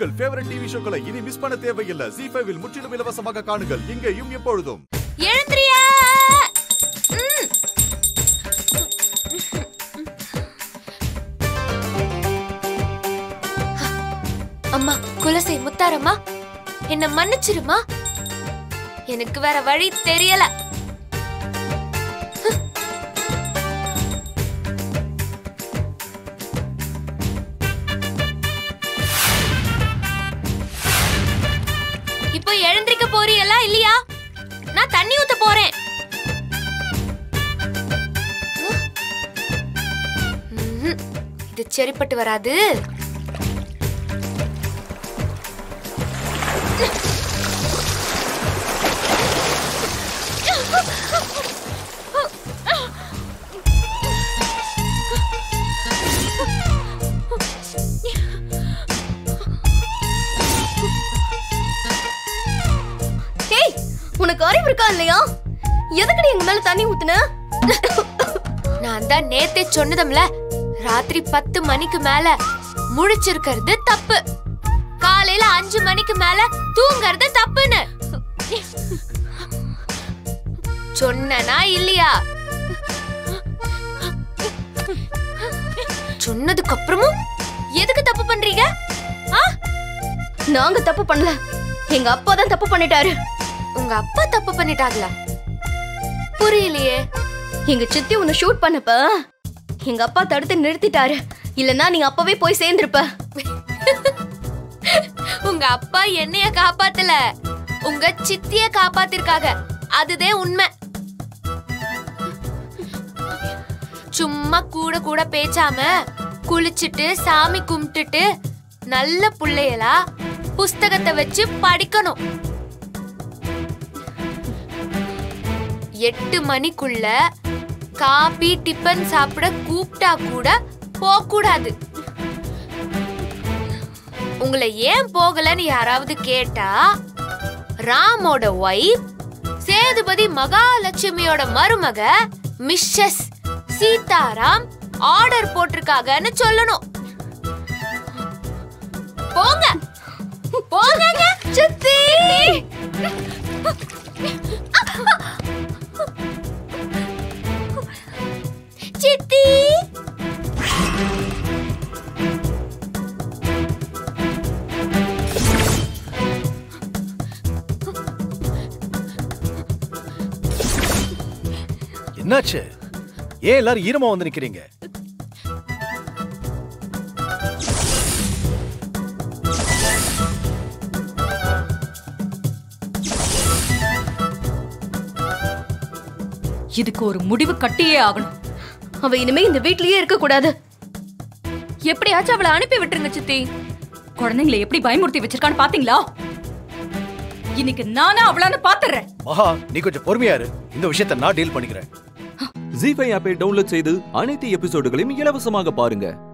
உங்கள் favourite TV ஷோக்களை இனி miss பண்ண தேவையில்லை ஜி ஃபைவில் முற்றிலும் இலவசமாக காணுங்கள் இங்கேயும் எப்பொழுதும் எழுந்திரியா ம். அம்மா குலசை முத்தாரம்மா என்ன மன்னிச்சிருமா எனக்கு வேற வழி தெரியல இப்போ எழுந்திருக்க போறீங்களா இல்லையா நான் தண்ணி ஊத்த போறேன் ம்ஹும். இது சரிப்பட்டு வராது ஹேய் உனக்கு அறிவு இருக்கா இல்லையா எதுக்குடி எங்க மேல தண்ணி ஊத்துன நான் தான் நேத்தே சொன்னதும்ல ராத்திரி பத்து மணிக்கு மேல முழிச்சிருக்கிறது தப்பு காலையில அஞ்சு மணிக்கு மேல தூங்கறது தப்புன்னு சொன்னனா இல்லையா சொன்னதுக்கு அப்புறமும் எதுக்கு தப்பு பண்றீங்க ஆ? நாங்க தப்பு பண்ணல எங்க அப்பா தான் தப்பு பண்ணிட்டாரு உங்க அப்பா தப்பு பண்ணிட்டாங்களா புரியலையே எங்க சித்தி உன்னை ஷூட் பண்ணப்ப எங்க அப்பா தடுத்து நிறுத்திட்டாரு இல்லனா நீ அப்பவே போய் சேர்ந்திருப்ப உங்க அப்பா என்னைய காப்பாத்தல உங்க சித்திய காப்பாத்திருக்காங்க அதுதான் உண்மை சும்மா கூட கூட பேச்சாம குளிச்சுட்டு சாமி கும்பிட்டுட்டு நல்ல புள்ளையலா புஸ்தகத்தை வச்சு படிக்கணும் எட்டு மணிக்குள்ள காபி டிபன் சாப்பிட கூப்பிட்டா கூட போக கூடாது உங்களை ஏன் போகலன்னு யாராவது கேட்டா ராமோட ஒய்ஃப் சேதுபதி மகாலட்சுமியோட மருமக மிஸ்ஸஸ் சீதாராம் ஆர்டர் போட்டிருக்காங்கன்னு சொல்லணும் போங்க போங்க சித்தி சித்தி என்னாச்சு ஏன் எல்லாரும் ஈரமா வந்து நிக்கிறீங்க இதுக்கு ஒரு முடிவு கட்டியே ஆகணும் அவ இனிமே இந்த வீட்லயே இருக்க கூடாது எப்படியாச்சும் அவளை அனுப்பி விட்டுருங்க சித்தி குழந்தைங்களை எப்படி பயமுறுத்தி வச்சிருக்கான்னு பாத்தீங்களா இன்னைக்கு நானா அவளான்னு பாத்துறேன் மகா நீ கொஞ்சம் பொறுமையா இரு இந்த விஷயத்தை நான் டீல் பண்ணிக்கிறேன் ஜி ஃபைவ் ஆப்பை டவுன்லோட் செய்து அனைத்து எபிசோடுகளையும் இலவசமாக பாருங்க